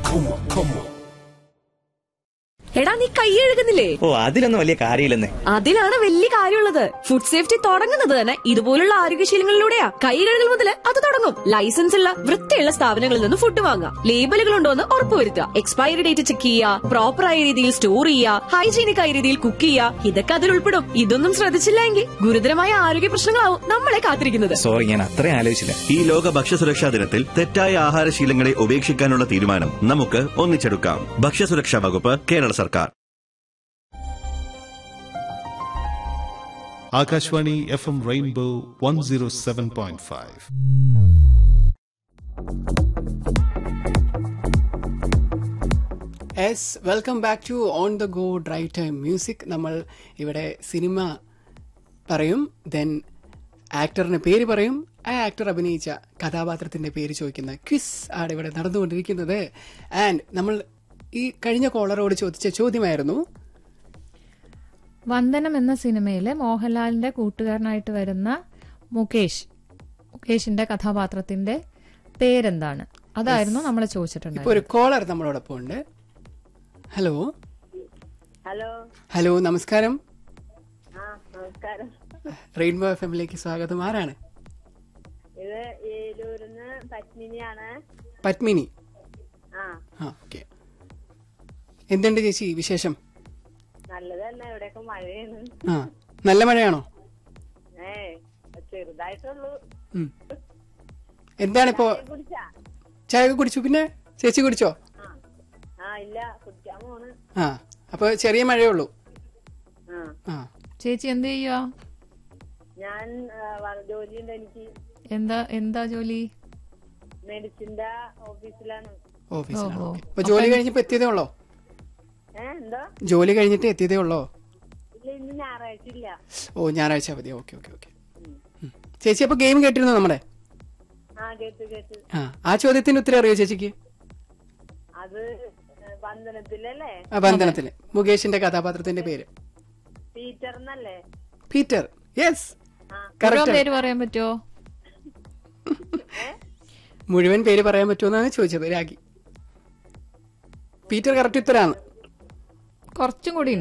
come on, come on. എടാ നീ കൈ എഴുകുന്നില്ലേ ഓ അതിലൊന്നും വലിയ കാര്യമില്ലെന്നേ അതിലാണ് വലിയ കാര്യമുള്ളത് ഫുഡ് സേഫ്റ്റി തുടങ്ങുന്നത് തന്നെ ഇതുപോലുള്ള ആരോഗ്യശീലങ്ങളിലൂടെയാ കൈ കഴുകൽ മുതൽ അത് തുടങ്ങും ലൈസൻസ് ഉള്ള വൃത്തിയുള്ള സ്ഥാപനങ്ങളിൽ നിന്ന് ഫുഡ് വാങ്ങാം ലേബലുകൾ ഉണ്ടോ എന്ന് ഉറപ്പുവരുത്തുക എക്സ്പയറി ഡേറ്റ് ചെക്ക് ചെയ്യുക പ്രോപ്പറായ രീതിയിൽ സ്റ്റോർ ചെയ്യുക ഹൈജീനിക് ആയ രീതിയിൽ കുക്ക് ചെയ്യുക ഇതൊക്കെ അതിൽ ഉൾപ്പെടും ഇതൊന്നും ശ്രദ്ധിച്ചില്ല എങ്കിൽ ഗുരുതരമായ ആരോഗ്യ പ്രശ്നങ്ങളാവും നമ്മളെ കാത്തിരിക്കുന്നത് സോറി ഞാൻ അത്രയും ആലോചിച്ചില്ല ഈ ലോക ഭക്ഷ്യസുരക്ഷാ ദിനത്തിൽ തെറ്റായ ആഹാരശീലങ്ങളെ ഉപേക്ഷിക്കാനുള്ള തീരുമാനം നമുക്ക് ഒന്നിച്ചെടുക്കാം ഭക്ഷ്യസുരക്ഷാ വകുപ്പ് കേരള സർക്കാർ Akashvani F M rainbow one zero seven point five S welcome back to on the go drive time music നമ്മൾ ഇവിടെ സിനിമ പറയും ദെൻ ആക്ടറിന്റെ പേര് പറയും ആ ആക്ടർ അഭിനയിച്ച കഥാപാത്രത്തിന്റെ പേര് ചോദിക്കുന്ന ക്വിസ് ആണ് ഇവിടെ നടന്നുകൊണ്ടിരിക്കുന്നത് ആൻഡ് നമ്മൾ ഈ കഴിഞ്ഞ കോളറോട് ചോദിച്ച ചോദ്യമായിരുന്നു വന്ദനം എന്ന സിനിമയിലെ മോഹൻലാലിന്റെ കൂട്ടുകാരനായിട്ട് വരുന്ന മുകേഷ് മുകേഷിന്റെ കഥാപാത്രത്തിന്റെ പേരെന്താണ് അതായിരുന്നു നമ്മൾ ഇപ്പൊ ചോദിച്ചിട്ടുണ്ടായിരുന്നത് ഒരു കോളർ നമ്മളോടൊപ്പം ഉണ്ട് ഹലോ ഹലോ ഹലോ നമസ്കാരം ആ നമസ്കാരം റെയിൻബോ എഫ് എമ്മിലേക്ക് സ്വാഗതം ആരാണ് ഇത് ഏലൂരിന്ന് പത്മിനിയാണ് പത്മിനി ആ ആ ഓക്കെ എന്തുണ്ട് ചേച്ചി വിശേഷം നല്ലത് തന്നെ ഇവിടെയൊക്കെ മഴയാണ് ആ നല്ല മഴയാണോ ഏ ചെറുതായിട്ടുള്ളൂ ഉം. എന്താണിപ്പോ കുടിച്ചാ ചായ ഒക്കെ കുടിച്ചു പിന്നെ ചേച്ചി കുടിച്ചോ ആ ആ ഇല്ല കുടിക്കാൻ പോണ് ആ അപ്പൊ ചെറിയ മഴയേ ഉള്ളൂ ആ ആ ചേച്ചി എന്ത് ചെയ്യുക ഞാൻ ആ, വ- ജോലിയുണ്ട് എനിക്ക് എന്താ എന്താ ജോലി മെഡിസിന്റെ ഓഫീസിലാണ് ഓഫീസിലാണ് ഓഹോ. ഓക്കേ. അപ്പൊ ജോലി കഴിഞ്ഞപ്പോ എത്തിയതേ ഉള്ളോ ഏ എന്തോ ജോലി കഴിഞ്ഞിട്ട് എത്തിയതേ ഉള്ളോ ഇല്ല ഇന്ന് ഞായറാഴ്ച ഇല്ല ഓ ഞായറാഴ്ച അവധി ഓക്കെ ഓക്കെ ഓക്കെ ചേച്ചി അപ്പൊ ഗെയിം കേട്ടിരുന്നോ നമ്മുടെ ആ കേട്ട് കേട്ട് ആ ആ ചോദ്യത്തിന് ഉത്തരം അറിയോ ചേച്ചിക്ക് അത് ഏ, വന്ദനത്തിലല്ലേ ആ ബന്ധനത്തില് മുകേഷിന്റെ കഥാപാത്രത്തിന്റെ പേര് പീറ്റർ എന്നല്ലേ പീറ്റർ യെസ് മുഴുവൻ കറക്റ്റ് പേര് പറയാൻ പറ്റുമോ മുഴുവൻ പേര് പറയാൻ പറ്റുമെന്നാണ് ചോദിച്ചത് രാഗി പീറ്റർ കറക്റ്റ് ഉത്തരാണ് കുറച്ചും കൂടി